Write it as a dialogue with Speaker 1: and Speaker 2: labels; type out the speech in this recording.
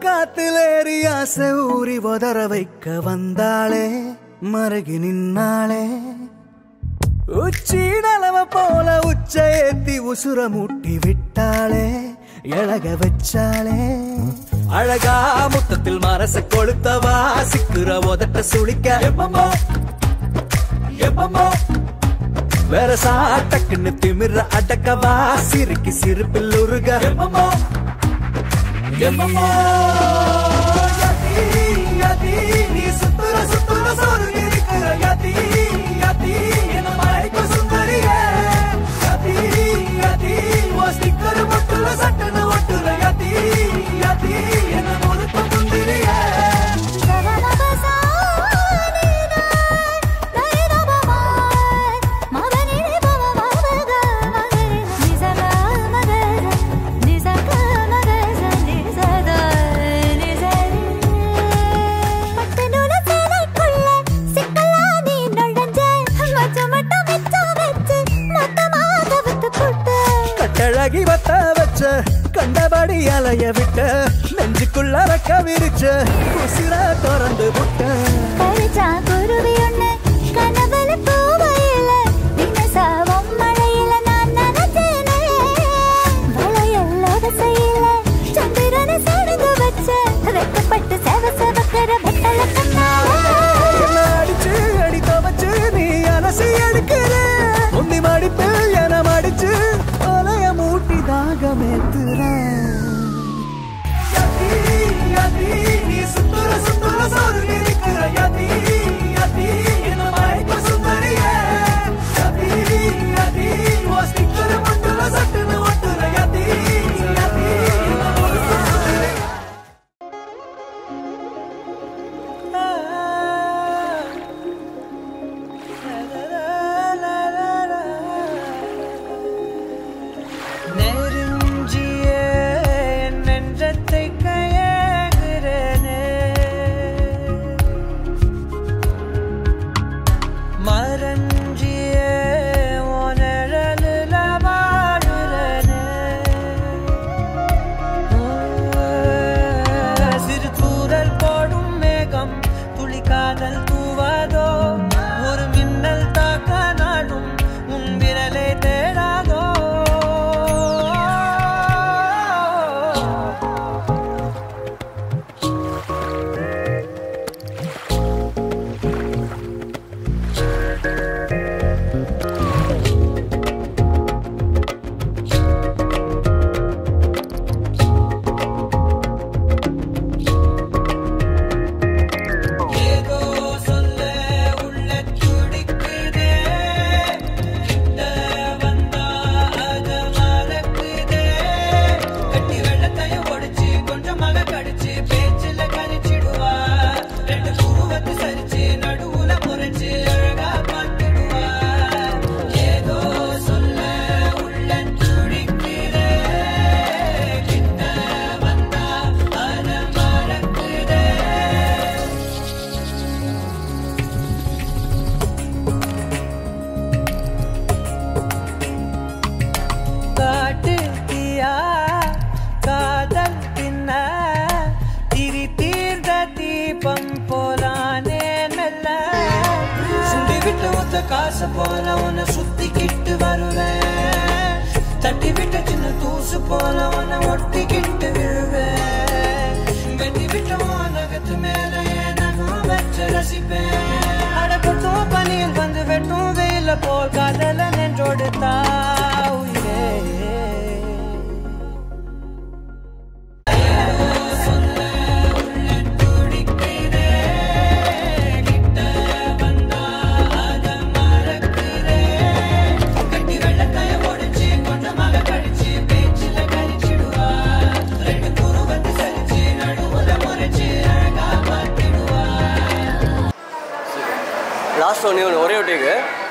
Speaker 1: காத்துல ஏறி ஆசை ஊறி உதற வைக்க வந்தாளே மருகி நின்னாளே உச்சி நலவ போல உச்ச ஏத்தி உசுர மூட்டி விட்டாளே எழக வச்சாளே அழகா முத்தத்தில் மரச கொளுத்தவா சிக்குற உதட்ட சுளிக்க எப்பமோ எப்பமோ வேற சாட்டக்குன்னு திமிர அடக்கவா சிரிக்கு சிரிப்பில் உருக எப்பமோ எப்பமோ யதி, யதி, நீ சுத்துற சுத்துற சோறு இருக்கிற யதி, யதி, என்ன மயக்க சுந்தரியே. யதி, யதி, உன் sticker மட்டுல சட்டுன்னு ஒட்டுற யதி, யதி, என்ன முழுக்க முந்திரியே. கட்டழகி வத்த வச்ச கண்டபடி அலைய விட்ட நெஞ்சுக்குள்ள ரெக்க விரிச்ச உசிர திறந்து விட்ட
Speaker 2: குருவி ஒண்ணு கனவுல பூவையில தினசாவும் மழையில நான் நினைச்சேனே வளையல்லாத செய்யல சந்திரனை சடங்கு வச்ச வெட்டப்பட்டு செவ செவக்கிற வெட்டல கண்ணால
Speaker 1: என்ன அடிச்சு அடி துவச்சு நீ அலசி எடுக்கிற முந்தி மடிப்பில் என மடிச்சு அலைய மூட்டி தாகமேத்துற யதி, யதி, நீ சுத்துற சுத்துற சோறு இருக்கிற யதி, யதி, என்ன மயக்க சுந்தரியே. யதி, யதி, உன் sticker மட்டுல சட்டுன்னு ஒட்டுற யதி, யதி, என்ன முழுக்க சுந்தரியே.
Speaker 3: நெருஞ்சிய என் நெஞ்சத்தை கையாகிறனே மறஞ்சிய உனழலுல வாழுறனே சிறு தூரல் போடும் மேகம் துளி காதல் தூவாதோ ஒரு மின்னல் தாக்க நாடும் உன் விரலை தேடாதோ ஏதோ சொல்ல உள்ள துடிக்குதே கிட்ட வந்தா அத மறக்குதே கட்டி வெள்ளத்தையும் ஒடிச்சு கொஞ்சமாக கடிச்சு பேச்சுல கரிச்சிடுவா ரெண்டு புருவத்தை சரிச்சு நடுவுல முறைச்சு அழகா பார்த்துடுவா ஏதோ சொல்ல உள்ள துடிக்குதே கிட்ட வந்தா அத மறக்குதே காட்டு தீயா காதல் பின்ன திரி தீர்ந்த தீபம் போலானே மெல்ல சுண்டி விட்டு ஒத்த காசு போல உன்னை சுத்திக்கிட்டு வருவேன் தட்டி விட்ட சின்ன தூசு போல உன்னை ஒட்டிக்கிட்டு விழுவேன் வெட்டி விட்ட நகத்து மேல என் நகம் வச்சு ரசிப்பேன் அடப்பட்டும் பனியில் வந்து வெட்டும் வெயில போல் காதல நின்றோடு தாவுயே
Speaker 4: லாஸ்ட் ஒன்று ஒன்று ஒரே ஒரு டேக்கு